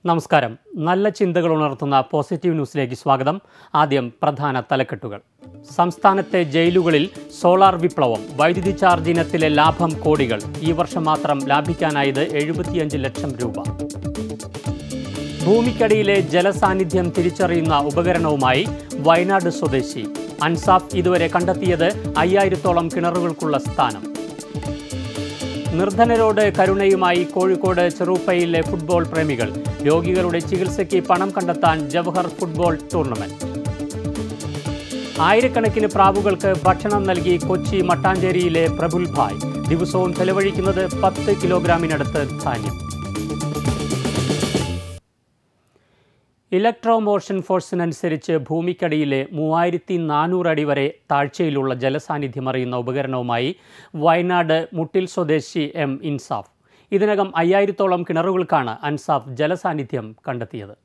നമസ്കാരം നല്ല ചിന്തകൾ ഉണർത്തുന്ന പോസിറ്റീവ് ന്യൂസിലേക്ക് സ്വാഗതം ആദ്യം പ്രധാന തലക്കെട്ടുകൾ സംസ്ഥാനത്തെ ജയിലുകളിൽ സോളാർ വിപ്ലവം വൈദ്യുതി ചാർജ് ഇനത്തിലെ ലാഭം കോടികൾ ഈ വർഷം മാത്രം ലാഭിക്കാനായത് എഴുപത്തിയഞ്ച് ലക്ഷം രൂപ ഭൂമിക്കടിയിലെ ജലസാന്നിധ്യം തിരിച്ചറിയുന്ന ഉപകരണവുമായി വയനാട് സ്വദേശി അൻസാഫ് ഇതുവരെ കണ്ടെത്തിയത് അയ്യായിരത്തോളം കിണറുകൾക്കുള്ള സ്ഥാനം നിർധനരോട് കരുണയുമായി കോഴിക്കോട് ചെറുപ്പയിലെ ഫുട്ബോൾ പ്രേമികൾ രോഗികളുടെ ചികിത്സയ്ക്ക് പണം കണ്ടെത്താൻ ജവഹർ ഫുട്ബോൾ ടൂർണമെന്റ് ആയിരക്കണക്കിന് പ്രാവുകൾക്ക് ഭക്ഷണം നൽകി കൊച്ചി മട്ടാഞ്ചേരിയിലെ പ്രഫുൽ ഭായ് ദിവസവും ചെലവഴിക്കുന്നത് പത്ത് കിലോഗ്രാമിനടുത്ത് ധാന്യം ഇലക്ട്രോ മോഷൻ ഫോഴ്സിനനുസരിച്ച് ഭൂമിക്കടിയിലെ മൂവായിരത്തി നാനൂറ് അടി വരെ താഴ്ചയിലുള്ള ജലസാന്നിധ്യം അറിയുന്ന ഉപകരണവുമായി വയനാട് മുട്ടിൽ സ്വദേശി എം ഇൻസാഫ് ഇതിനകം അയ്യായിരത്തോളം കിണറുകൾക്കാണ് അൻസാഫ് ജലസാന്നിധ്യം കണ്ടെത്തിയത്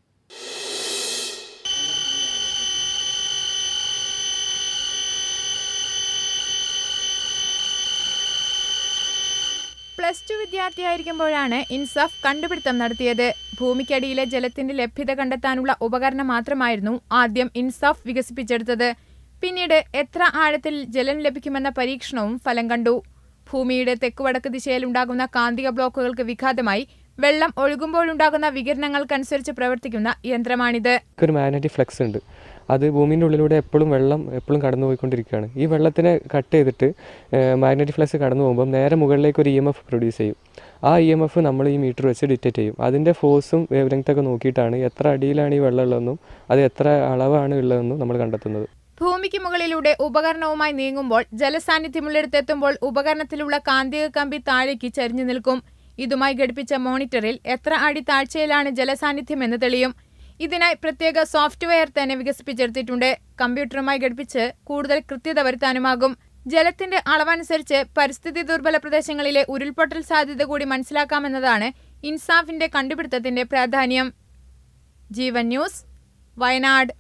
പ്ലസ് ടു വിദ്യാർത്ഥിയായിരിക്കുമ്പോഴാണ് ഇൻസാഫ് കണ്ടുപിടുത്തം നടത്തിയത് ഭൂമിക്കടിയിലെ ജലത്തിന്റെ ലഭ്യത കണ്ടെത്താനുള്ള ഉപകരണം മാത്രമായിരുന്നു ആദ്യം ഇൻസാഫ് വികസിപ്പിച്ചെടുത്തത് പിന്നീട് എത്ര ആഴത്തിൽ ജലം ലഭിക്കുമെന്ന പരീക്ഷണവും ഫലം കണ്ടു ഭൂമിയുടെ തെക്കുവടക്ക് ദിശയിലുണ്ടാകുന്ന കാന്തിക ബ്ലോക്കുകൾക്ക് വിഘാതമായി വെള്ളം ഒഴുകുമ്പോഴുണ്ടാകുന്ന വികിരണങ്ങൾക്കനുസരിച്ച് പ്രവർത്തിക്കുന്ന യന്ത്രമാണിത് ഒരു മാഗ്നറ്റിക് ഫ്ലക്സ് ഉണ്ട് അത് ഭൂമിൻ്റെ ഉള്ളിലൂടെ എപ്പോഴും വെള്ളം എപ്പോഴും കടന്നു പോയിക്കൊണ്ടിരിക്കുകയാണ് ഈ വെള്ളത്തിനെ കട്ട് ചെയ്തിട്ട് മാഗ്നറ്റിക് ഫ്ലക്സ് കടന്നു പോകുമ്പോൾ നേരെ മുകളിലേക്ക് ഒരു ഇ എം എഫ് പ്രൊഡ്യൂസ് ചെയ്യും ആ ഇ എം എഫ് നമ്മൾ ഈ മീറ്റർ വെച്ച് ഡിറ്റക്റ്റ് ചെയ്യും അതിൻ്റെ ഫോഴ്സും വേവ് ലെങ്ത്തൊക്കെ നോക്കിയിട്ടാണ് എത്ര അടിയിലാണ് ഈ വെള്ളം ഉള്ളതെന്നും അത് എത്ര അളവാണ് ഉള്ളതെന്നും നമ്മൾ കണ്ടെത്തുന്നത് ഭൂമിക്ക് മുകളിലൂടെ ഉപകരണവുമായി നീങ്ങുമ്പോൾ ജലസാന്നിധ്യമുള്ളിടത്തെത്തുമ്പോൾ ഉപകരണത്തിലുള്ള കാന്തിക കമ്പി താഴേക്ക് ചരിഞ്ഞു നിൽക്കും ഇതുമായി ഘടിപ്പിച്ച മോണിറ്ററിൽ എത്ര അടി താഴ്ചയിലാണ് ജലസാന്നിധ്യം എന്ന് തെളിയും ഇതിനായി പ്രത്യേക സോഫ്റ്റ്വെയർ തന്നെ വികസിപ്പിച്ചെടുത്തിട്ടുണ്ട് കമ്പ്യൂട്ടറുമായി ഘടിപ്പിച്ച് കൂടുതൽ കൃത്യത വരുത്താനുമാകും ജലത്തിന്റെ അളവനുസരിച്ച് പരിസ്ഥിതി ദുർബല പ്രദേശങ്ങളിലെ ഉരുൾപൊട്ടൽ സാധ്യത കൂടി മനസ്സിലാക്കാമെന്നതാണ് ഇൻസാഫിന്റെ കണ്ടുപിടുത്തത്തിന്റെ പ്രാധാന്യം ജീവൻ ന്യൂസ് വയനാട്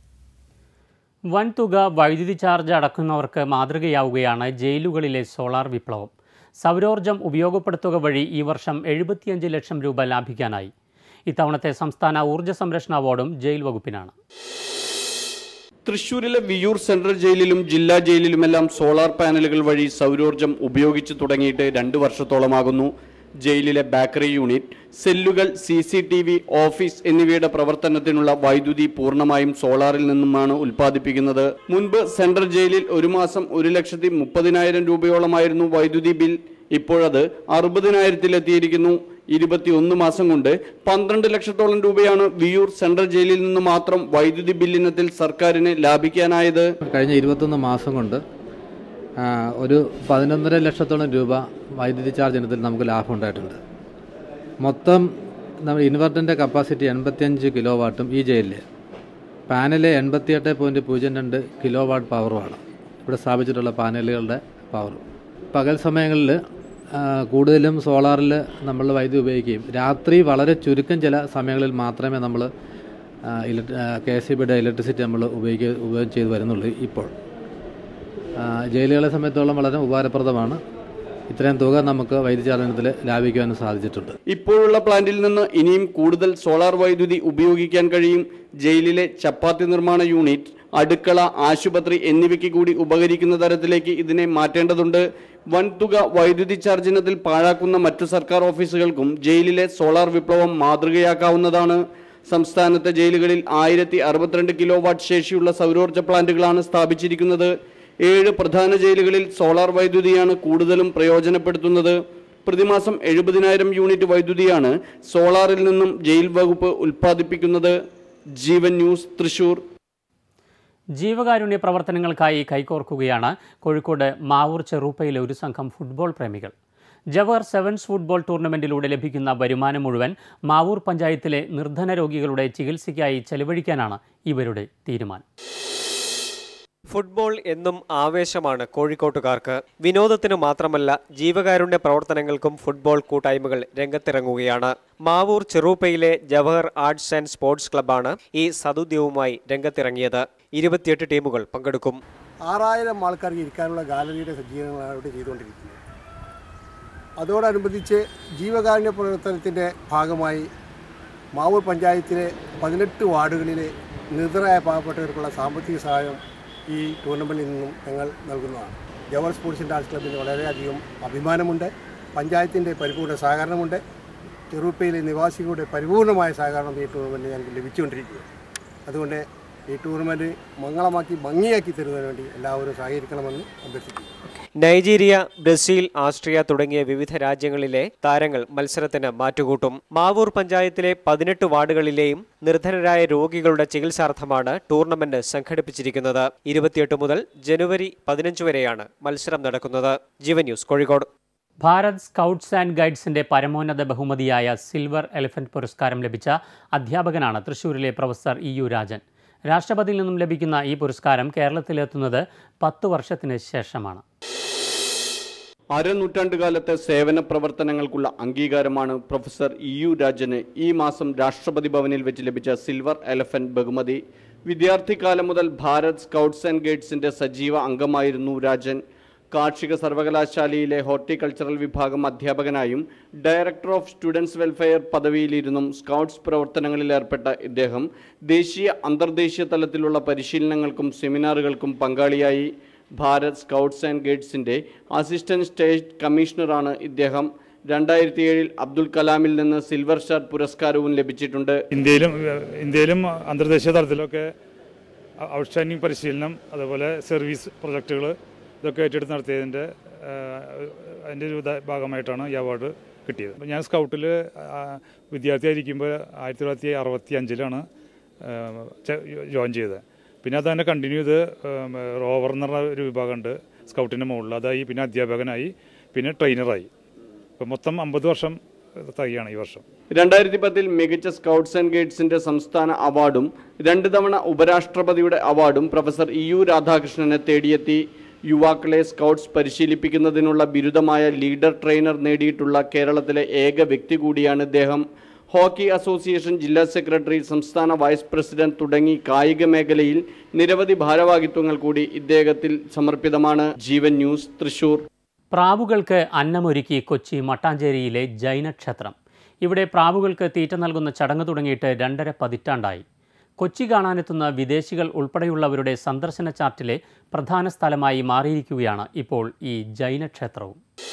വൻതുക വൈദ്യുതി ചാർജ് അടക്കുന്നവർക്ക് മാതൃകയാവുകയാണ് ജയിലുകളിലെ സോളാർ വിപ്ലവം സൗരോർജം ഉപയോഗപ്പെടുത്തുക വഴി ഈ വർഷം എഴുപത്തിയഞ്ച് ലക്ഷം രൂപ ലാഭിക്കാനായി ഇത്തവണത്തെ സംസ്ഥാന ഊർജ്ജ സംരക്ഷണ അവാർഡും ജയിൽ വകുപ്പിനാണ് തൃശൂരിലെ വിയൂർ സെൻട്രൽ ജയിലിലും ജില്ലാ ജയിലിലുമെല്ലാം സോളാർ പാനലുകൾ വഴി സൗരോർജം ഉപയോഗിച്ചു തുടങ്ങിയിട്ട് രണ്ട് വർഷത്തോളമാകുന്നു ജയിലിലെ ബാക്കറി യൂണിറ്റ് സെല്ലുകൾ C C T V office എന്നിവയുടെ പ്രവർത്തനത്തിനുള്ള വൈദ്യുതി പൂർണ്ണമായും സോളാറിൽ നിന്നുമാണ് ഉൽപ്പാദിപ്പിക്കുന്നത് മുൻപ് സെൻട്രൽ ജയിലിൽ ഒരു മാസം ഒരു ലക്ഷത്തി മുപ്പതിനായിരം രൂപയോളമായിരുന്നു വൈദ്യുതി ബിൽ ഇപ്പോഴത് അറുപതിനായിരത്തിലെത്തിയിരിക്കുന്നു ഇരുപത്തിയൊന്ന് മാസം കൊണ്ട് പന്ത്രണ്ട് ലക്ഷത്തോളം രൂപയാണ് വിയൂർ സെൻട്രൽ ജയിലിൽ നിന്ന് മാത്രം വൈദ്യുതി ബില്ലിനത്തിൽ സർക്കാരിന് ലാഭിക്കാനായത് കഴിഞ്ഞ ഇരുപത്തൊന്ന് മാസം കൊണ്ട് ആ, ഒരു പതിനൊന്നര ലക്ഷത്തോളം രൂപ വൈദ്യുതി ചാർജ് ഇനത്തിൽ നമുക്ക് ലാഭം ഉണ്ടായിട്ടുണ്ട് മൊത്തം നമ്മൾ ഇൻവെർട്ടറിൻ്റെ കപ്പാസിറ്റി എൺപത്തിയഞ്ച് കിലോ വാട്ടും ഈ ജയിലിൽ പാനല് എൺപത്തിയെട്ട് പോയിൻറ്റ് പൂജ്യം രണ്ട് കിലോ വാട്ട് പവറുമാണ് ഇവിടെ സ്ഥാപിച്ചിട്ടുള്ള പാനലുകളുടെ പവർ പകൽ സമയങ്ങളിൽ ആ, കൂടുതലും സോളാറിൽ നമ്മൾ വൈദ്യുതി ഉപയോഗിക്കുകയും രാത്രി വളരെ ചുരുക്കം ചില സമയങ്ങളിൽ മാത്രമേ നമ്മൾ കെ എസ് സി ബിയുടെ ഇലക്ട്രിസിറ്റി നമ്മൾ ഉപയോഗിക്കുക ഉപയോഗം ചെയ്ത് വരുന്നുള്ളൂ ഇപ്പോൾ ആ, ജയിലുകളെ സംബന്ധിച്ചോളം വളരെ ഉപകാരപ്രദമാണ് ഇത്രയും തുക നമുക്ക് വൈദ്യുതിചാലനത്തിൽ ലാഭിക്കുവാനും സാധിച്ചിട്ടുണ്ട് ഇപ്പോഴുള്ള പ്ലാന്റിൽ നിന്ന് ഇനിയും കൂടുതൽ സോളാർ വൈദ്യുതി ഉപയോഗിക്കാൻ കഴിയും ജയിലിലെ ചപ്പാത്തി നിർമ്മാണ യൂണിറ്റ് അടുക്കള ആശുപത്രി എന്നിവയ്ക്ക് കൂടി ഉപകരിക്കുന്ന തരത്തിലേക്ക് ഇതിനെ മാറ്റേണ്ടതുണ്ട് വൻതുക വൈദ്യുതി ചാർജിനത്തിൽ പാഴാക്കുന്ന മറ്റു സർക്കാർ ഓഫീസുകൾക്കും ജയിലിലെ സോളാർ വിപ്ലവം മാതൃകയാക്കാവുന്നതാണ് സംസ്ഥാനത്തെ ജയിലുകളിൽ ആയിരത്തി അറുപത്തിരണ്ട് കിലോ വാട്ട് ശേഷിയുള്ള സൗരോർജ്ജ പ്ലാന്റുകളാണ് സ്ഥാപിച്ചിരിക്കുന്നത് ഏഴ് പ്രധാന ജയിലുകളിൽ സോളാർ വൈദ്യുതിയാണ് കൂടുതലും പ്രയോജനപ്പെടുത്തുന്നത് പ്രതിമാസം എഴുപതിനായിരം യൂണിറ്റ് വൈദ്യുതിയാണ് സോളാറിൽ നിന്നും ജയിൽ വകുപ്പ് ഉൽപ്പാദിപ്പിക്കുന്നത് ജീവൻ ന്യൂസ് തൃശൂർ ജീവകാരുണ്യ പ്രവർത്തനങ്ങൾക്കായി കൈകോർക്കുകയാണ് കോഴിക്കോട് മാവൂർ ചെറുപ്പയിലെ ഒരു സംഘം ഫുട്ബോൾ പ്രേമികൾ ജവഹർ സെവൻസ് ഫുട്ബോൾ ടൂർണമെന്റിലൂടെ ലഭിക്കുന്ന വരുമാനം മുഴുവൻ മാവൂർ പഞ്ചായത്തിലെ നിർധന രോഗികളുടെ ചികിത്സയ്ക്കായി ചെലവഴിക്കാനാണ് ഇവരുടെ തീരുമാനം ഫുട്ബോൾ എന്നും ആവേശമാണ് കോഴിക്കോട്ടുകാർക്ക് വിനോദത്തിനു മാത്രമല്ല ജീവകാരുണ്യ പ്രവർത്തനങ്ങൾക്കും ഫുട്ബോൾ കൂട്ടായ്മകൾ രംഗത്തിറങ്ങുകയാണ് മാവൂർ ചെറൂപ്പയിലെ ജവഹർ ആർട്സ് ആൻഡ് സ്പോർട്സ് ക്ലബ്ബാണ് ഈ സതുദ്യവുമായി രംഗത്തിറങ്ങിയത് ഇരുപത്തിയെട്ട് ടീമുകൾ പങ്കെടുക്കും ആറായിരം ആൾക്കാർക്ക് ഇരിക്കാനുള്ള ഗാലറിയുടെ സജ്ജീകരണങ്ങളാണ് ഇവിടെ ചെയ്തുകൊണ്ടിരിക്കുന്നത് അതോടനുബന്ധിച്ച് ജീവകാരുണ്യ പ്രവർത്തനത്തിൻ്റെ ഭാഗമായി മാവൂർ പഞ്ചായത്തിലെ പതിനെട്ട് വാർഡുകളിലെ നിർദ്ധരായ പാവപ്പെട്ടവർക്കുള്ള സാമ്പത്തിക സഹായം ഈ ടൂർണമെൻറ്റിൽ നിന്നും ഞങ്ങൾ നൽകുന്നതാണ് ജവഹർ സ്പോർട്സ് ആൻഡ് ആർട്സ് ക്ലബിന് വളരെയധികം അഭിമാനമുണ്ട് പഞ്ചായത്തിൻ്റെ പരിപൂർണ്ണ സഹകരണമുണ്ട് ചെറുപ്പയിലെ നിവാസികളുടെ പരിപൂർണമായ സഹകരണം ഈ ടൂർണമെൻറ്റ് ഞങ്ങൾക്ക് ലഭിച്ചുകൊണ്ടിരിക്കുക അതുകൊണ്ട് ഈ ടൂർണമെൻറ്റ് മംഗളമാക്കി ഭംഗിയാക്കി തരുന്നതിന് വേണ്ടി എല്ലാവരും സഹകരിക്കണമെന്ന് അഭ്യർത്ഥിക്കുന്നു നൈജീരിയ ബ്രസീൽ ആസ്ട്രിയ തുടങ്ങിയ വിവിധ രാജ്യങ്ങളിലെ താരങ്ങൾ മത്സരത്തിന് മാറ്റുകൂട്ടും മാവൂർ പഞ്ചായത്തിലെ പതിനെട്ട് വാർഡുകളിലെയും നിർധനരായ രോഗികളുടെ ചികിത്സാർത്ഥമാണ് ടൂർണമെന്റ് സംഘടിപ്പിച്ചിരിക്കുന്നത് ഇരുപത്തിയെട്ട് മുതൽ ജനുവരി പതിനഞ്ച് വരെയാണ് മത്സരം നടക്കുന്നത് Jeevan news Kozhikode Bharat scouts and ഗൈഡ്സിന്റെ പരമോന്നത ബഹുമതിയായ സിൽവർ എലിഫന്റ് പുരസ്കാരം ലഭിച്ച അധ്യാപകനാണ് തൃശൂരിലെ പ്രൊഫസർ ഇ യു രാജൻ രാഷ്ട്രപതിയിൽ നിന്നും ലഭിക്കുന്ന ഈ പുരസ്കാരം കേരളത്തിലെത്തുന്നത് പത്തു വർഷത്തിന് ശേഷമാണ് അരനൂറ്റാണ്ടുകാലത്തെ സേവന പ്രവർത്തനങ്ങൾക്കുള്ള അംഗീകാരമാണ് പ്രൊഫസർ ഇ യു രാജന് ഈ മാസം രാഷ്ട്രപതി ഭവനിൽ വെച്ച് ലഭിച്ച സിൽവർ എലഫന്റ് ബഹുമതി വിദ്യാർത്ഥിക്കാലം മുതൽ ഭാരത് സ്കൗട്ട്സ് ആൻഡ് ഗൈഡ്സിന്റെ സജീവ അംഗമായിരുന്നു രാജൻ കാർഷിക സർവകലാശാലയിലെ ഹോർട്ടിക്കൾച്ചറൽ വിഭാഗം അധ്യാപകനായും ഡയറക്ടർ ഓഫ് സ്റ്റുഡൻസ് വെൽഫെയർ പദവിയിലിരുന്നും സ്കൗട്ട്സ് പ്രവർത്തനങ്ങളിൽ ഏർപ്പെട്ട ഇദ്ദേഹം ദേശീയ അന്തർദേശീയ തലത്തിലുള്ള പരിശീലനങ്ങൾക്കും സെമിനാറുകൾക്കും പങ്കാളിയായി ഭാരത് സ്കൗട്ട്സ് ആൻഡ് ഗൈഡ്സിന്റെ അസിസ്റ്റന്റ് സ്റ്റേറ്റ് കമ്മീഷണറാണ് ഇദ്ദേഹം രണ്ടായിരത്തി ഏഴിൽ അബ്ദുൽ കലാമിൽ നിന്ന് സിൽവർ സ്റ്റാർ പുരസ്കാരവും ലഭിച്ചിട്ടുണ്ട് ഇന്ത്യയിലും ഇന്ത്യയിലും അന്തർദേശീയ തലത്തിലൊക്കെ ഔട്ട്സ്റ്റാൻഡിംഗ് പരിശീലനം അതുപോലെ സർവീസ് പ്രൊജക്റ്റുകൾ ഇതൊക്കെ ഏറ്റെടുത്ത് നടത്തിയതിൻ്റെ അതിൻ്റെ ഒരു ഇത- ഭാഗമായിട്ടാണ് ഈ അവാർഡ് കിട്ടിയത് അപ്പോൾ ഞാൻ സ്കൗട്ടിൽ വിദ്യാർത്ഥിയായിരിക്കുമ്പോൾ ആയിരത്തി തൊള്ളായിരത്തി അറുപത്തി അഞ്ചിലാണ് ജോയിൻ ചെയ്തത് പിന്നെ അത് തന്നെ കണ്ടിന്യൂ ചെയ്ത് ഉം, റോവർ എന്ന് പറഞ്ഞ ഒരു വിഭാഗമുണ്ട് സ്കൗട്ടിൻ്റെ മുകളിൽ അതായി പിന്നെ അധ്യാപകനായി പിന്നെ ട്രെയിനറായി അപ്പോൾ മൊത്തം അമ്പത് വർഷം തയ്യാണ് ഈ വർഷം രണ്ടായിരത്തി പത്തിൽ മികച്ച സ്കൗട്ട്സ് ആൻഡ് ഗൈഡ്സിന്റെ സംസ്ഥാന അവാർഡും രണ്ട് തവണ ഉപരാഷ്ട്രപതിയുടെ അവാർഡും പ്രൊഫസർ ഇ യു രാധാകൃഷ്ണനെ തേടിയെത്തി യുവാക്കളെ സ്കൗട്ട്സ് പരിശീലിപ്പിക്കുന്നതിനുള്ള ബിരുദമായ ലീഡർ ട്രെയിനർ നേടിയിട്ടുള്ള കേരളത്തിലെ ഏക വ്യക്തി കൂടിയാണ് ഇദ്ദേഹം ഹോക്കി അസോസിയേഷൻ ജില്ലാ സെക്രട്ടറി സംസ്ഥാന വൈസ് പ്രസിഡന്റ് തുടങ്ങി കായിക മേഖലയിൽ നിരവധി ഭാരവാഹിത്വങ്ങൾ കൂടി ഇദ്ദേഹത്തിൽ സമർപ്പിതമാണ് ജീവൻ ന്യൂസ് തൃശൂർ പ്രാവുകൾക്ക് അന്നമൊരുക്കി കൊച്ചി മട്ടാഞ്ചേരിയിലെ ജൈനക്ഷേത്രം ഇവിടെ പ്രാവുകൾക്ക് തീറ്റ നൽകുന്ന ചടങ്ങ് തുടങ്ങിയിട്ട് രണ്ടര പതിറ്റാണ്ടായി കൊച്ചി കാണാനെത്തുന്ന വിദേശികൾ ഉൾപ്പെടെയുള്ളവരുടെ സന്ദർശന ചാർട്ടിലെ പ്രധാന സ്ഥലമായി മാറിയിരിക്കുകയാണ് ഇപ്പോൾ ഈ ജൈനക്ഷേത്രവും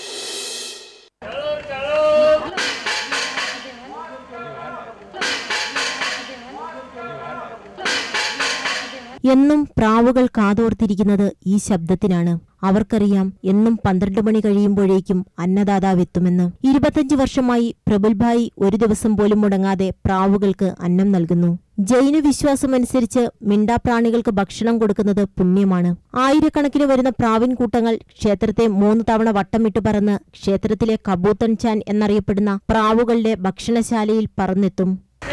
എന്നും പ്രാവുകൾ കാതോർത്തിരിക്കുന്നത് ഈ ശബ്ദത്തിനാണ് അവർക്കറിയാം എന്നും പന്ത്രണ്ട് മണി കഴിയുമ്പോഴേക്കും അന്നദാതാവ് എത്തുമെന്ന് ഇരുപത്തഞ്ച് വർഷമായി പ്രബുൽഭായി ഒരു ദിവസം പോലും മുടങ്ങാതെ പ്രാവുകൾക്ക് അന്നം നൽകുന്നു ജൈന വിശ്വാസമനുസരിച്ച് മിണ്ടാപ്രാണികൾക്ക് ഭക്ഷണം കൊടുക്കുന്നത് പുണ്യമാണ് ആയിരക്കണക്കിന് വരുന്ന പ്രാവിൻ കൂട്ടങ്ങൾ ക്ഷേത്രത്തെ മൂന്ന് തവണ വട്ടമിട്ട് പറന്ന് ക്ഷേത്രത്തിലെ കബൂത്തൻ ചാൻ എന്നറിയപ്പെടുന്ന പ്രാവുകളുടെ ഭക്ഷണശാലയിൽ പറന്നെത്തും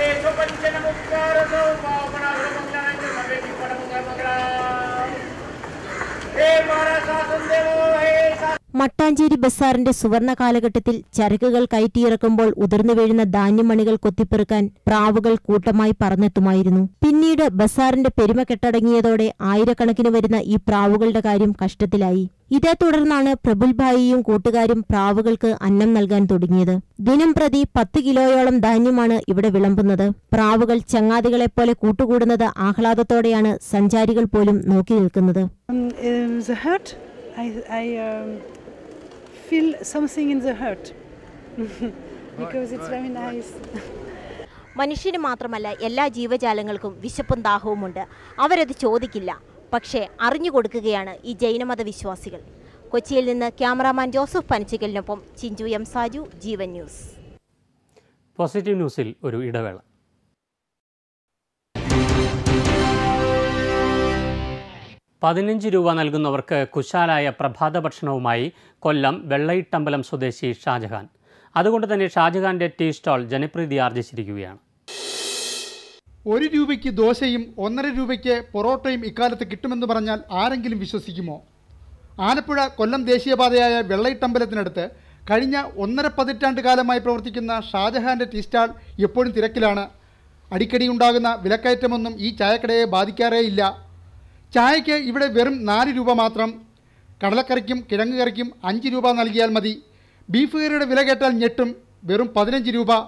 മട്ടാഞ്ചേരി ബസാറിന്റെ സുവർണ കാലഘട്ടത്തിൽ ചരക്കുകൾ കയറ്റിയിറക്കുമ്പോൾ ഉതിർന്നു വീഴുന്ന ധാന്യമണികൾ കൊത്തിപ്പെറുക്കാൻ പ്രാവുകൾ കൂട്ടമായി പറന്നെത്തുമായിരുന്നു പിന്നീട് ബസാറിന്റെ പെരുമ കെട്ടടങ്ങിയതോടെ ആയിരക്കണക്കിന് വരുന്ന ഈ പ്രാവുകളുടെ കാര്യം കഷ്ടത്തിലായി ഇതേ തുടർന്നാണ് പ്രബുൽഭായിയും കൂട്ടുകാരും പ്രാവുകൾക്ക് അന്നം നൽകാൻ തുടങ്ങിയത് ദിനം പ്രതി പത്ത് കിലോയോളം ധാന്യമാണ് ഇവിടെ വിളമ്പുന്നത് പ്രാവുകൾ ചങ്ങാതികളെപ്പോലെ കൂട്ടുകൂടുന്നത് ആഹ്ലാദത്തോടെയാണ് സഞ്ചാരികൾ പോലും നോക്കി നിൽക്കുന്നത് Um, in the hurt, I, I um, feel something in the hurt because it's very nice. മനുഷ്യന് മാത്രമല്ല എല്ലാ ജീവജാലങ്ങൾക്കും വിശപ്പും ദാഹവുമുണ്ട് അവരത് ചോദിക്കില്ല പക്ഷേ അറിഞ്ഞു കൊടുക്കുകയാണ് ഈ ജൈനമത വിശ്വാസികൾ കൊച്ചിയിൽ നിന്ന് ക്യാമറാമാൻ ജോസഫ് പനച്ചിക്കലിനൊപ്പം Chinchu M Saju Jeevan news positive ന്യൂസിൽ ഒരു ഇടവേള പതിനഞ്ച് രൂപ നൽകുന്നവർക്ക് കുശാലായ പ്രഭാത ഭക്ഷണവുമായി കൊല്ലം വെള്ളയിട്ടമ്പലം സ്വദേശി ഷാജഹാൻ അതുകൊണ്ട് തന്നെ ഷാജഹാന്റെ ടീ സ്റ്റാൾ ജനപ്രീതി ആർജിച്ചിരിക്കുകയാണ് ഒരു രൂപയ്ക്ക് ദോശയും ഒന്നര രൂപയ്ക്ക് പൊറോട്ടയും ഇക്കാലത്ത് കിട്ടുമെന്ന് പറഞ്ഞാൽ ആരെങ്കിലും വിശ്വസിക്കുമോ ആലപ്പുഴ കൊല്ലം ദേശീയപാതയായ വെള്ളയിട്ടമ്പലത്തിനടുത്ത് കഴിഞ്ഞ ഒന്നര പതിറ്റാണ്ട് കാലമായി പ്രവർത്തിക്കുന്ന ഷാജഹാന്റെ ടീ സ്റ്റാൾ എപ്പോഴും തിരക്കിലാണ് അടിക്കടി ഉണ്ടാകുന്ന വിലക്കയറ്റമൊന്നും ഈ ചായക്കടയെ ബാധിക്കാറേ ഇല്ല ചായയ്ക്ക് ഇവിടെ വെറും നാല് രൂപ മാത്രം കടലക്കറിക്കും കിഴങ്ങ് കറിക്കും അഞ്ച് രൂപ നൽകിയാൽ മതി ബീഫ് കറിയുടെ വില കേട്ടാൽ ഞെട്ടും വെറും പതിനഞ്ച് രൂപ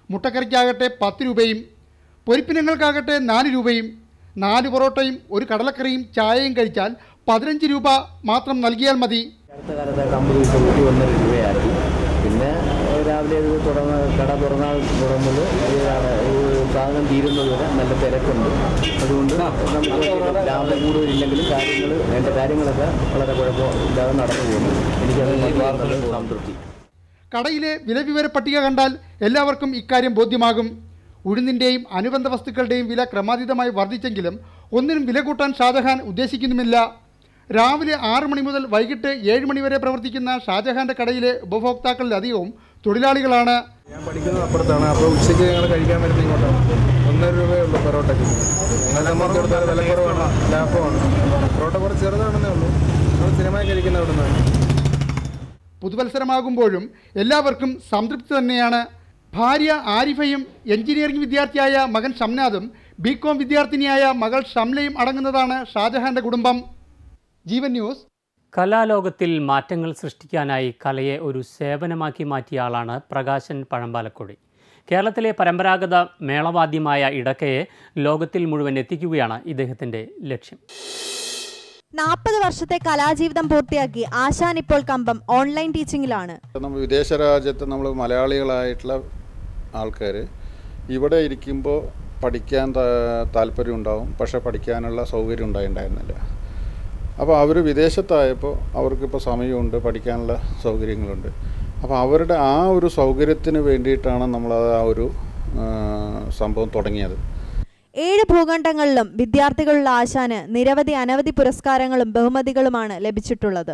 മുട്ടക്കറിക്കാകട്ടെ പത്ത് രൂപയും പൊരിപ്പിനങ്ങൾക്കാകട്ടെ നാല് രൂപയും നാല് പൊറോട്ടയും ഒരു കടലക്കറിയും ചായയും കഴിച്ചാൽ പതിനഞ്ച് രൂപ മാത്രം നൽകിയാൽ മതി അടുത്ത കാലത്ത് കമ്പ് പൈസ കൂട്ടി ഒന്നര രൂപയാക്കി പിന്നെ രാവിലെ ഇത് തുറന്ന് കട തുറന്നാൽ തുറന്നത് ഈ ആണ് ഈ സാധനം തീരുന്നത് വരെ നല്ല തിരക്കുണ്ട് അതുകൊണ്ട് നമുക്ക് ലാഭം കൂടുതലില്ലെങ്കിലും കാര്യങ്ങൾ വേണ്ട കാര്യങ്ങളൊക്കെ വളരെ കുഴപ്പമില്ലാതെ നടന്നു പോകുന്നു എനിക്കത് വളരെ സംതൃപ്തി കടയിലെ വിലവിവര പട്ടിക കണ്ടാൽ എല്ലാവർക്കും ഇക്കാര്യം ബോധ്യമാകും ഉഴുന്നിൻ്റെയും അനുബന്ധ വസ്തുക്കളുടെയും വില ക്രമാതീതമായി വർദ്ധിച്ചെങ്കിലും ഒന്നിനും വില കൂട്ടാൻ ഷാജഹാൻ ഉദ്ദേശിക്കുന്നുമില്ല രാവിലെ ആറ് മണി മുതൽ വൈകിട്ട് ഏഴ് മണി വരെ പ്രവർത്തിക്കുന്ന ഷാജഹാന്റെ കടയിലെ ഉപഭോക്താക്കളിലധികവും തൊഴിലാളികളാണ് ഞാൻ പഠിക്കുന്നത് അപ്പുറത്താണ് അപ്പോൾ ഉച്ചയ്ക്ക് ഞങ്ങൾ കഴിക്കാൻ വരുന്നത് ഇങ്ങോട്ടാണ് ഒന്നര രൂപയേ ഉള്ളൂ പൊറോട്ടയ്ക്ക് ഞങ്ങളെ സംബന്ധിച്ചിടത്തോളം വില കുറവാണ് ലാഭമാണ് പൊറോട്ട കുറച്ച് ചെറുതാണെന്നേ ഉള്ളൂ നമ്മൾ സ്ഥിരമായി കഴിക്കുന്ന അവിടെ നിന്നാണ് പുതുവത്സരമാകുമ്പോഴും എല്ലാവർക്കും സംതൃപ്തി തന്നെയാണ് ഭാര്യ ആരിഫയും എഞ്ചിനീയറിംഗ് വിദ്യാർത്ഥിയായ മകൻ ഷംനാദും ബികോം വിദ്യാർത്ഥിനിയായ മകൾ ഷംലയും അടങ്ങുന്നതാണ് ഷാജഹാന്റെ കുടുംബം ജീവൻ ന്യൂസ് കലാലോകത്തിൽ മാറ്റങ്ങൾ സൃഷ്ടിക്കാനായി കലയെ ഒരു സേവനമാക്കി മാറ്റിയ ആളാണ് പ്രകാശൻ പഴമ്പാലക്കുഴി കേരളത്തിലെ പരമ്പരാഗത മേളവാദ്യമായ ഇടക്കയെ ലോകത്തിൽ മുഴുവൻ എത്തിക്കുകയാണ് ഇദ്ദേഹത്തിൻ്റെ ലക്ഷ്യം നാൽപ്പത് വർഷത്തെ കലാജീവിതം പൂർത്തിയാക്കി ആശാൻ ഇപ്പോൾ കമ്പം ഓൺലൈൻ ടീച്ചിങ്ങിലാണ് നമ്മൾ വിദേശ രാജ്യത്ത് നമ്മൾ മലയാളികളായിട്ടുള്ള ആൾക്കാർ ഇവിടെ ഇരിക്കുമ്പോൾ പഠിക്കാൻ താ- താല്പര്യം ഉണ്ടാവും പക്ഷെ പഠിക്കാനുള്ള സൗകര്യം ഉണ്ടായിട്ടുണ്ടായിരുന്നില്ല അപ്പോൾ അവർ വിദേശത്തായപ്പോൾ അവർക്കിപ്പോൾ സമയമുണ്ട് പഠിക്കാനുള്ള സൗകര്യങ്ങളുണ്ട് അപ്പോൾ അവരുടെ ആ ഒരു സൗകര്യത്തിന് വേണ്ടിയിട്ടാണ് നമ്മൾ ആ ഒരു ആ, സംഭവം തുടങ്ങിയത് ഏഴ് ഭൂഖണ്ഡങ്ങളിലും വിദ്യാർത്ഥികളുള്ള ആശാന് നിരവധി അനവധി പുരസ്കാരങ്ങളും ബഹുമതികളുമാണ് ലഭിച്ചിട്ടുള്ളത്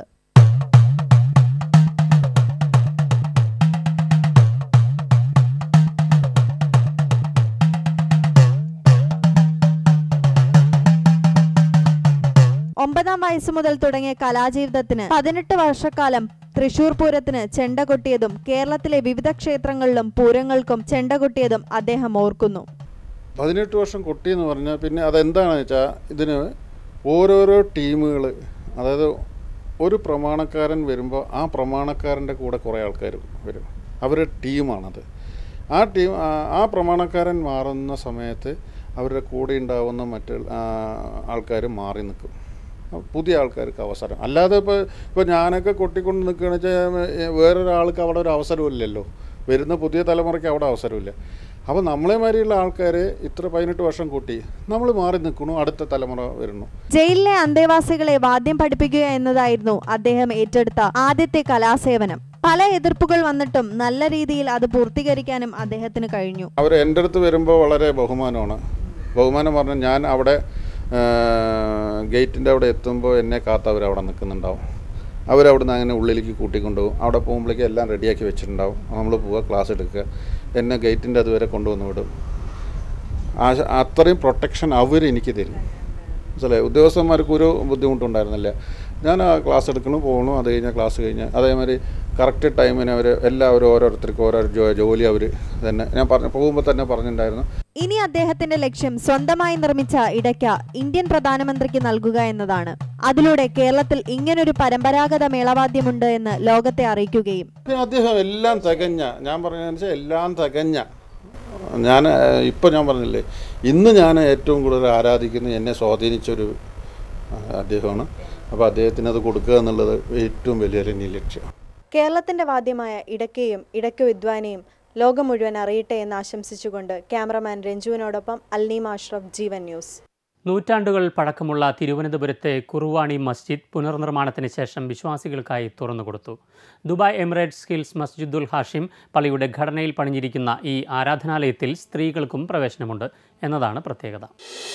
ഒമ്പതാം വയസ്സ് മുതൽ തുടങ്ങിയ കലാജീവിതത്തിന് പതിനെട്ട് വർഷക്കാലം തൃശൂർ പൂരത്തിന് ചെണ്ട കൊട്ടിയതും കേരളത്തിലെ വിവിധ ക്ഷേത്രങ്ങളിലും പൂരങ്ങൾക്കും ചെണ്ട കൊട്ടിയതും അദ്ദേഹം ഓർക്കുന്നു പതിനെട്ട് വർഷം കുട്ടി എന്ന് പറഞ്ഞാൽ പിന്നെ അതെന്താണെന്ന് വെച്ചാൽ ഇതിന് ഓരോരോ ടീമുകൾ അതായത് ഒരു പ്രമാണക്കാരൻ വരുമ്പോൾ ആ പ്രമാണക്കാരൻ്റെ കൂടെ കുറേ ആൾക്കാർ വരും അവരുടെ ടീമാണത് ആ ടീം ആ- ആ പ്രമാണക്കാരൻ മാറുന്ന സമയത്ത് അവരുടെ കൂടെ ഉണ്ടാവുന്ന മറ്റ് ആൾക്കാർ മാറി നിൽക്കും പുതിയ ആൾക്കാർക്ക് അവസരം അല്ലാതെ ഇപ്പോൾ ഇപ്പോൾ ഞാനൊക്കെ കൊട്ടിക്കൊണ്ട് നിൽക്കുകയാണെന്ന് വെച്ചാൽ വേറൊരാൾക്ക് അവിടെ ഒരു അവസരമില്ലല്ലോ വരുന്ന പുതിയ തലമുറയ്ക്ക് അവിടെ അവസരമില്ല അപ്പോൾ നമ്മളെ മാതിരിയുള്ള ആൾക്കാർ ഇത്ര പതിനെട്ട് വർഷം കൂട്ടി നമ്മൾ മാറി നിൽക്കണു അടുത്ത തലമുറ വരുന്നു ജയിലിലെ അന്തേവാസികളെ വാദ്യം പഠിപ്പിക്കുക എന്നതായിരുന്നു അദ്ദേഹം ഏറ്റെടുത്ത ആദ്യത്തെ കലാസേവനം പല എതിർപ്പുകൾ വന്നിട്ടും നല്ല രീതിയിൽ അത് പൂർത്തീകരിക്കാനും അദ്ദേഹത്തിന് കഴിഞ്ഞു അവർ എൻ്റെ അടുത്ത് വരുമ്പോൾ വളരെ ബഹുമാനമാണ് ബഹുമാനം പറഞ്ഞാൽ ഞാൻ അവിടെ ഗേറ്റിൻ്റെ അവിടെ എത്തുമ്പോൾ എന്നെ കാത്ത് അവർ അവിടെ നിൽക്കുന്നുണ്ടാവും അവരവിടുന്ന് അങ്ങനെ ഉള്ളിലേക്ക് കൂട്ടിക്കൊണ്ടുപോകും അവിടെ പോകുമ്പോഴേക്കും എല്ലാം റെഡിയാക്കി വെച്ചിട്ടുണ്ടാവും നമ്മൾ പോവുക ക്ലാസ് എടുക്കുക എന്നെ ഗേറ്റിൻ്റെ അതുവരെ കൊണ്ടുവന്ന് വിടും ആ അത്രയും പ്രൊട്ടക്ഷൻ അവർ എനിക്ക് തരും മനസ്സിലായി ഉദ്യോഗസ്ഥന്മാർക്ക് ഒരു ബുദ്ധിമുട്ടുണ്ടായിരുന്നില്ല ഞാൻ ആ ക്ലാസ് എടുക്കണം പോകണം അത് കഴിഞ്ഞാൽ ക്ലാസ് കഴിഞ്ഞ് അതേമാതിരി കറക്റ്റ് ടൈമിന് അവർ എല്ലാവരും ഓരോരുത്തർക്കും ഓരോ ജോ- ജോലി അവർ തന്നെ ഞാൻ പറഞ്ഞു പോകുമ്പോൾ തന്നെ പറഞ്ഞിട്ടുണ്ടായിരുന്നു ഇനി അദ്ദേഹത്തിന്റെ ലക്ഷ്യം സ്വന്തമായി നിർമ്മിച്ച ഇടയ്ക്ക ഇന്ത്യൻ പ്രധാനമന്ത്രിക്ക് നൽകുക എന്നതാണ് അതിലൂടെ കേരളത്തിൽ ഇങ്ങനൊരു പരമ്പരാഗത മേളവാദ്യമുണ്ട് എന്ന് ലോകത്തെ അറിയിക്കുകയും പിന്നെ അദ്ദേഹം എല്ലാം തികഞ്ഞ ഞാൻ പറഞ്ഞതെന്ന് വെച്ചാൽ എല്ലാം തികഞ്ഞ ഞാൻ ഇപ്പോൾ ഞാൻ പറഞ്ഞില്ലേ ഇന്ന് ഞാൻ ഏറ്റവും കൂടുതൽ ആരാധിക്കുന്ന എന്നെ സ്വാധീനിച്ചൊരു ആ, അദ്ദേഹമാണ് അപ്പോൾ അദ്ദേഹത്തിന് അത് കൊടുക്കുക എന്നുള്ളത് ഏറ്റവും വലിയ ഇനി ലക്ഷ്യം കേരളത്തിന്റെ വാദ്യമായ ഇടയ്ക്കയും ഇടയ്ക്ക വിദ്വാനെയും ലോകം മുഴുവൻ അറിയട്ടെ എന്ന് ആശംസിച്ചുകൊണ്ട് ക്യാമറമാൻ രഞ്ജുവിനോടൊപ്പം അൽനീമ അഷ്റഫ് ജീവൻ ന്യൂസ് നൂറ്റാണ്ടുകൾ പഴക്കമുള്ള തിരുവനന്തപുരത്തെ കുറുവാണി മസ്ജിദ് പുനർനിർമ്മാണത്തിന് ശേഷം വിശ്വാസികൾക്കായി തുറന്നുകൊടുത്തു Dubai Emirates Hills Masjidul Hashim പള്ളിയുടെ ഘടനയിൽ പണിഞ്ഞിരിക്കുന്ന ഈ ആരാധനാലയത്തിൽ സ്ത്രീകൾക്കും പ്രവേശനമുണ്ട് എന്നതാണ് പ്രത്യേകത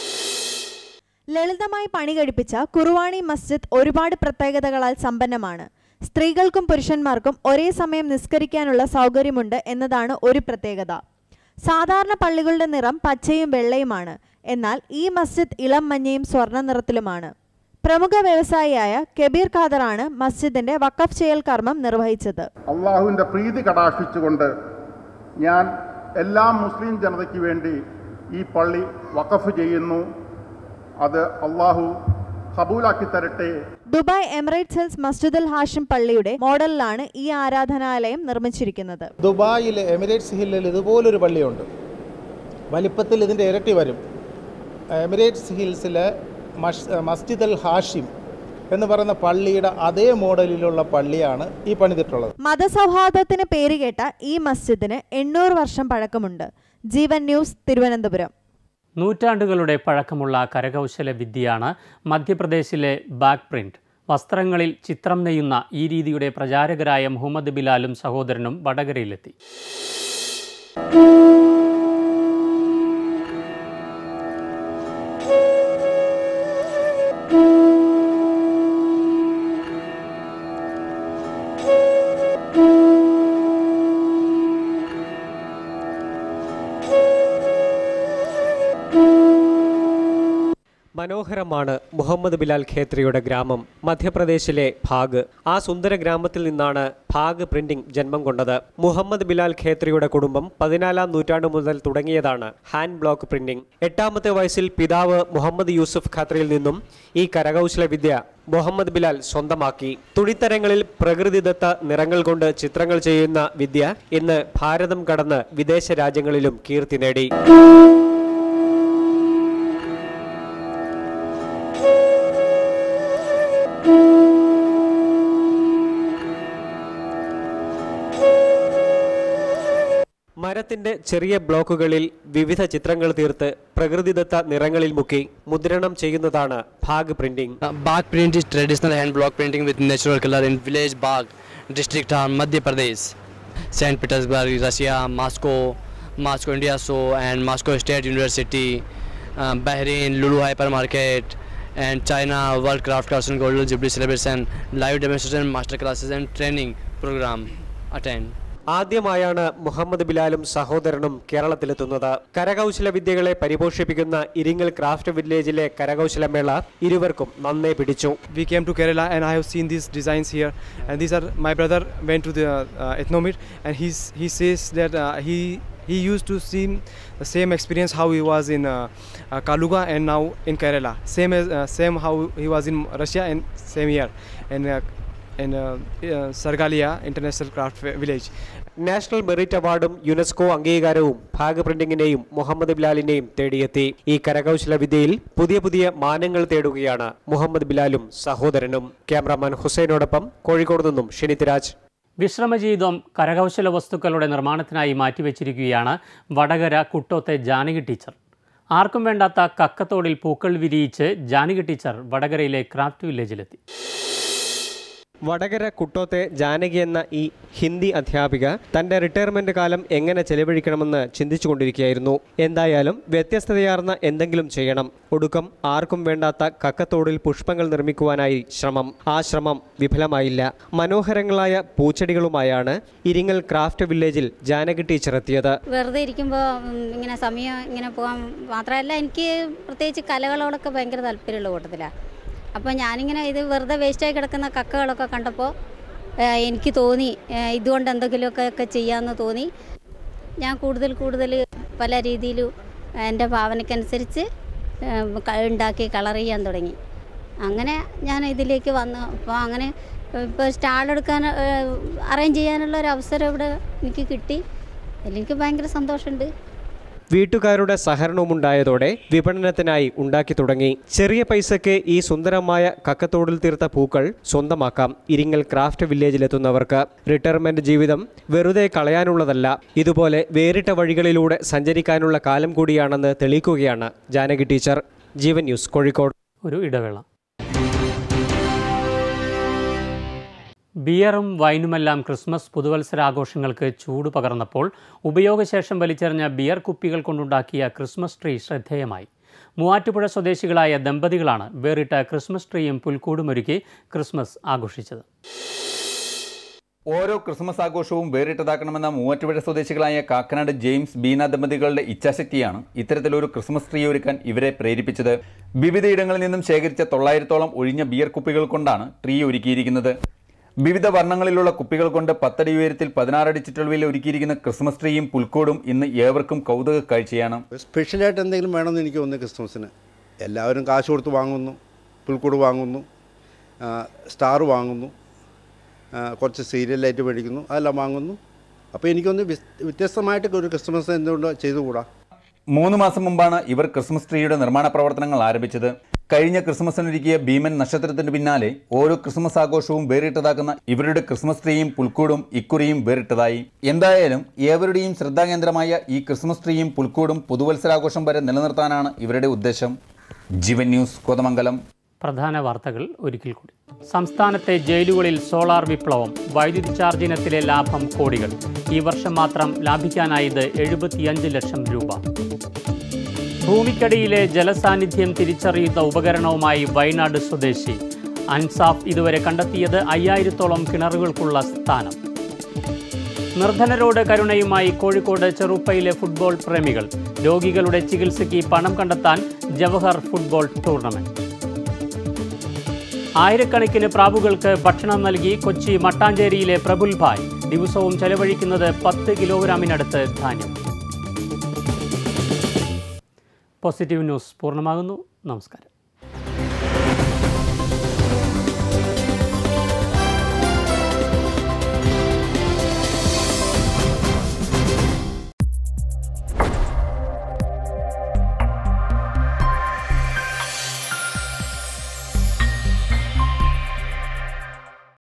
ലളിതമായി പണി കഴിപ്പിച്ച കുറുവാണി മസ്ജിദ് ഒരുപാട് പ്രത്യേകതകളാൽ സമ്പന്നമാണ് സ്ത്രീകൾക്കും പുരുഷന്മാർക്കും ഒരേ സമയം നിസ്കരിക്കാനുള്ള സൗകര്യമുണ്ട് എന്നതാണ് ഒരു പ്രത്യേകത സാധാരണ പള്ളികളുടെ നിറം പച്ചയും വെള്ളയുമാണ് എന്നാൽ ഈ മസ്ജിദ് ഇളം മഞ്ഞയും സ്വർണ്ണ നിറത്തിലുമാണ് പ്രമുഖ വ്യവസായിയായ കബീർ ഖാദറാണ് മസ്ജിദിന്റെ വഖഫ് ചെയ്യൽ കർമ്മം നിർവഹിച്ചത് അള്ളാഹുവിൻ്റെ പ്രീതി കടാക്ഷിച്ചുകൊണ്ട് ഞാൻ എല്ലാ മുസ്ലിം ജനതയ്ക്ക് വേണ്ടി ഈ പള്ളി വഖഫ് ചെയ്യുന്നു അത് അള്ളാഹു കബൂലാക്കി തരട്ടെ Dubai Emirates Hills Masjidul Hashim പള്ളിയുടെ മോഡലിലാണ് ഈ ആരാധനാലയം നിർമ്മിച്ചിരിക്കുന്നത് ദുബായിൽ എമിറേറ്റ്സ് ഹില്ലിൽ ഇതുപോലൊരു പള്ളിയുണ്ട് വലിപ്പത്തിൽ ഇതിൻ്റെ ഇരട്ടി വരും എമിറേറ്റ്സ് ഹിൽസിലെ മഷ് മസ്ജിദ് അൽ ഹാഷിം എന്ന് പറയുന്ന പള്ളിയുടെ അതേ മോഡലിലുള്ള പള്ളിയാണ് ഈ പണിതിട്ടുള്ളത് മതസൗഹാർദ്ദത്തിന് പേരുകേട്ട ഈ മസ്ജിദിന് എണ്ണൂറ് വർഷം പഴക്കമുണ്ട് ജീവൻ ന്യൂസ് തിരുവനന്തപുരം നൂറ്റാണ്ടുകളുടെ പഴക്കമുള്ള കരകൗശല വിദ്യയാണ് മധ്യപ്രദേശിലെ ബാക്ക് പ്രിന്റ് വസ്ത്രങ്ങളിൽ ചിത്രം നെയ്യുന്ന ഈ രീതിയുടെ പ്രചാരകരായ മുഹമ്മദ് ബിലാലും സഹോദരനും വടകരയിലെത്തി മനോഹരമാണ് മുഹമ്മദ് ബിലാൽ ഖേത്രിയുടെ ഗ്രാമം മധ്യപ്രദേശിലെ ഭാഗ് ആ സുന്ദര ഗ്രാമത്തിൽ നിന്നാണ് ഭാഗ് പ്രിന്റിംഗ് ജന്മം കൊണ്ടത് മുഹമ്മദ് ബിലാൽ ഖേത്രിയുടെ കുടുംബം പതിനാലാം നൂറ്റാണ്ട് മുതൽ തുടങ്ങിയതാണ് ഹാൻഡ് ബ്ലോക്ക് പ്രിന്റിംഗ് എട്ടാമത്തെ വയസ്സിൽ പിതാവ് മുഹമ്മദ് യൂസുഫ് ഖാത്രിയിൽ നിന്നും ഈ കരകൗശല വിദ്യ മുഹമ്മദ് ബിലാൽ സ്വന്തമാക്കി തുണിത്തരങ്ങളിൽ പ്രകൃതിദത്ത നിറങ്ങൾ കൊണ്ട് ചിത്രങ്ങൾ ചെയ്യുന്ന വിദ്യ ഇന്ന് ഭാരതം കടന്ന് വിദേശ രാജ്യങ്ങളിലും കീർത്തി നേടി മരത്തിന്റെ ചെറിയ ബ്ലോക്കുകളിൽ വിവിധ ചിത്രങ്ങൾ തീർത്ത് പ്രകൃതിദത്ത നിറങ്ങളിൽ മുക്കി മുദ്രണം ചെയ്യുന്നതാണ് Bagh printing Bag print is traditional hand block printing with natural color in village Bag, district of Madhya Pradesh, Saint Petersburg, Russia, Moscow, Moscow, India, so and Moscow State University, uh, Bahrain, Lulu Hypermarket, and China World Craft Carson Golden Jubilee Celebration, live demonstration, master classes, and training program attend. ആദ്യമായാണ് മുഹമ്മദ് ബിലാലും സഹോദരനും കേരളത്തിലെത്തുന്നത് കരകൗശല വിദ്യകളെ പരിപോഷിപ്പിക്കുന്ന Iringal craft വില്ലേജിലെ കരകൗശലമേള ഇരുവർക്കും നന്നേ പിടിച്ചു we came to Kerala and I have seen these designs here and these are my brother went to the uh, ethnomir and he's he says that uh, he he used to see the same experience how he was in uh, uh, Kaluga and now in Kerala same as uh, same how he was in Russia and same here and uh, in uh, uh, Sargalia International Craft Village national merit അവാർഡും UNESCO അംഗീകാരവും ഭാഗ് പ്രിന്റിംഗിനെയും മുഹമ്മദ് ബിലാലിനെയും തേടിയെത്തി ഈ കരകൗശല വിദ്യയിൽ പുതിയ പുതിയ മാനങ്ങൾ തേടുകയാണ് മുഹമ്മദ് ബിലാലും സഹോദരനും ക്യാമറാമാൻ ഹുസൈനോടൊപ്പം കോഴിക്കോട് നിന്നും ഷിനിത്രാജ് വിശ്രമജീവിതം കരകൗശല വസ്തുക്കളുടെ നിർമ്മാണത്തിനായി മാറ്റിവെച്ചിരിക്കുകയാണ് വടകര കുട്ടോത്തെ ജാനകി ടീച്ചർ ആർക്കും വേണ്ടാത്ത കക്കത്തോടിൽ പൂക്കൾ വിരിയിച്ച് ജാനകി ടീച്ചർ വടകരയിലെ ക്രാഫ്റ്റ് വില്ലേജിലെത്തി വടകര കുട്ടോത്തെ ജാനകി എന്ന ഈ ഹിന്ദി അധ്യാപിക തന്റെ റിട്ടയർമെന്റ് കാലം എങ്ങനെ ചെലവഴിക്കണമെന്ന് ചിന്തിച്ചുകൊണ്ടിരിക്കുകയായിരുന്നു എന്തായാലും വ്യത്യസ്തതയാർന്ന എന്തെങ്കിലും ചെയ്യണം ഒടുക്കം ആർക്കും വേണ്ടാത്ത കക്കത്തോടിൽ പുഷ്പങ്ങൾ നിർമ്മിക്കുവാനായി ശ്രമം ആ ശ്രമം വിഫലമായില്ല മനോഹരങ്ങളായ പൂച്ചെടികളുമായാണ് ഇരിങ്ങൽ ക്രാഫ്റ്റ് വില്ലേജിൽ ജാനകി ടീച്ചർ എത്തിയത് വെറുതെ ഇരിക്കുമ്പോൾ ഇങ്ങനെ സമയം ഇങ്ങനെ പോകാൻ മാത്രമല്ല എനിക്ക് പ്രത്യേകിച്ച് കലകളോടൊക്കെ ഭയങ്കര താല്പര്യമുള്ള കൂട്ടത്തിലാണ് അപ്പോൾ ഞാനിങ്ങനെ ഇത് വെറുതെ വേസ്റ്റായി കിടക്കുന്ന കക്കകളൊക്കെ കണ്ടപ്പോൾ ഏഹ്, എനിക്ക് തോന്നി ഏഹ്, ഇതുകൊണ്ട് എന്തെങ്കിലുമൊക്കെ ഒക്കെ ചെയ്യാമെന്ന് തോന്നി ഞാൻ കൂടുതൽ കൂടുതൽ പല രീതിയിലും എൻ്റെ ഭാവനയ്ക്കനുസരിച്ച് ഏഹ്, ക- ഉണ്ടാക്കി കളർ ചെയ്യാൻ തുടങ്ങി അങ്ങനെ ഞാൻ ഇതിലേക്ക് വന്നു അപ്പോൾ അങ്ങനെ ഇപ്പോൾ സ്റ്റാൾ എടുക്കാൻ അറേഞ്ച് ചെയ്യാനുള്ള ഒരു അവസരം ഇവിടെ എനിക്ക് കിട്ടി അതിലെനിക്ക് ഭയങ്കര സന്തോഷമുണ്ട് വീട്ടുകാരുടെ സഹകരണവുമുണ്ടായതോടെ വിപണനത്തിനായി ഉണ്ടാക്കി തുടങ്ങി ചെറിയ പൈസയ്ക്ക് ഈ സുന്ദരമായ കക്കത്തോടിൽ തീർത്ത പൂക്കൾ സ്വന്തമാക്കാം ഇരിങ്ങൽ ക്രാഫ്റ്റ് വില്ലേജിലെത്തുന്നവർക്ക് റിട്ടയർമെന്റ് ജീവിതം വെറുതെ കളയാനുള്ളതല്ല ഇതുപോലെ വേറിട്ട വഴികളിലൂടെ സഞ്ചരിക്കാനുള്ള കാലം കൂടിയാണെന്ന് തെളിയിക്കുകയാണ് ജാനകി ടീച്ചർ ജീവൻ ന്യൂസ് കോഴിക്കോട് ഒരു ഇടവേള ബിയറും വൈനുമെല്ലാം ക്രിസ്മസ് പുതുവത്സരാഘോഷങ്ങൾക്ക് ചൂട് പകർന്നപ്പോൾ ഉപയോഗശേഷം വലിച്ചെറിഞ്ഞ ബിയർ കുപ്പികൾ കൊണ്ടുണ്ടാക്കിയ ക്രിസ്മസ് ട്രീ ശ്രദ്ധേയമായി മൂവാറ്റുപുഴ സ്വദേശികളായ ദമ്പതികളാണ് വേറിട്ട ക്രിസ്മസ് ട്രീയും പുൽക്കൂടുമൊരുക്കി ക്രിസ്മസ് ആഘോഷിച്ചത് ഓരോ ക്രിസ്മസ് ആഘോഷവും വേറിട്ടതാക്കണമെന്ന മൂവാറ്റുപുഴ സ്വദേശികളായ കാക്കനാട് ജെയിംസ് ബീന ദമ്പതികളുടെ ഇച്ഛാശക്തിയാണ് ഇത്തരത്തിലൊരു ക്രിസ്മസ് ട്രീ ഒരുക്കാൻ ഇവരെ പ്രേരിപ്പിച്ചത് വിവിധയിടങ്ങളിൽ നിന്നും ശേഖരിച്ച തൊള്ളായിരത്തോളം ഒഴിഞ്ഞ ബിയർ കുപ്പികൾ കൊണ്ടാണ് ട്രീ ഒരുക്കിയിരിക്കുന്നത് വിവിധ വർണ്ണങ്ങളിലുള്ള കുപ്പികൾ കൊണ്ട് പത്തടി ഉയരത്തിൽ പതിനാറടി ചുറ്റളവിൽ ഒരുക്കിയിരിക്കുന്ന ക്രിസ്മസ് ട്രീയും പുൽക്കോടും ഇന്ന് ഏവർക്കും കൗതുക കാഴ്ചയാണ് സ്പെഷ്യലായിട്ട് എന്തെങ്കിലും വേണമെന്ന് എനിക്ക് തോന്നുന്നു ക്രിസ്മസിന് എല്ലാവരും കാശ് കൊടുത്ത് വാങ്ങുന്നു പുൽക്കൂട് വാങ്ങുന്നു സ്റ്റാർ വാങ്ങുന്നു ആ, കുറച്ച് സീരിയൽ ലൈറ്റ് മേടിക്കുന്നു അതെല്ലാം വാങ്ങുന്നു അപ്പോൾ എനിക്കൊന്ന് വ്യസ്- വ്യത്യസ്തമായിട്ട് ഒരു ക്രിസ്മസ് എന്തുകൊണ്ട് ചെയ്തുകൂടാ മൂന്ന് മാസം മുമ്പാണ് ഇവർ ക്രിസ്മസ് ട്രീയുടെ നിർമ്മാണ പ്രവർത്തനങ്ങൾ ആരംഭിച്ചത് കഴിഞ്ഞ ക്രിസ്മസിനൊരുക്കിയ ഭീമൻ നക്ഷത്രത്തിന് പിന്നാലെ ഓരോ ക്രിസ്മസ് ആഘോഷവും വേറിട്ടതാക്കുന്ന ഇവരുടെ ക്രിസ്മസ് ട്രീയും പുൽക്കൂടും ഇക്കുറിയും വേറിട്ടതായി എന്തായാലും ഏവരുടെയും ശ്രദ്ധാകേന്ദ്രമായ ഈ ക്രിസ്മസ് ട്രീയും പുൽക്കൂടും പുതുവത്സരാഘോഷം വരെ നിലനിർത്താനാണ് ഇവരുടെ ഉദ്ദേശം ജീവൻ ന്യൂസ് കോതമംഗലം പ്രധാന വാർത്തകൾ ഒരിക്കൽ കൂടി സംസ്ഥാനത്തെ ജയിലുകളിൽ സോളാർ വിപ്ലവം വൈദ്യുതി ചാർജ് ഇനത്തിലെ ലാഭം കോടികൾ ഈ വർഷം മാത്രം ലാഭിക്കാനായത് എഴുപത്തിയഞ്ച് ലക്ഷം രൂപ ഭൂമിക്കടിയിലെ ജലസാന്നിധ്യം തിരിച്ചറിയുന്ന ഉപകരണവുമായി വയനാട് സ്വദേശി അൻസാഫ് ഇതുവരെ കണ്ടെത്തിയത് അയ്യായിരത്തോളം കിണറുകൾക്കുള്ള സ്ഥാനം നിർധനരോട് കരുണയുമായി കോഴിക്കോട് ചെറുപ്പയിലെ ഫുട്ബോൾ പ്രേമികൾ രോഗികളുടെ ചികിത്സയ്ക്ക് പണം കണ്ടെത്താൻ ജവഹർ ഫുട്ബോൾ ടൂർണമെന്റ് ആയിരക്കണക്കിന് പ്രാവുകൾക്ക് ഭക്ഷണം നൽകി കൊച്ചി മട്ടാഞ്ചേരിയിലെ പ്രബുൽ ഭായ് ദിവസവും ചെലവഴിക്കുന്നത് പത്ത് കിലോഗ്രാമിനടുത്ത് ധാന്യം പോസിറ്റീവ് ന്യൂസ് പൂർണ്ണമാകുന്നു നമസ്കാരം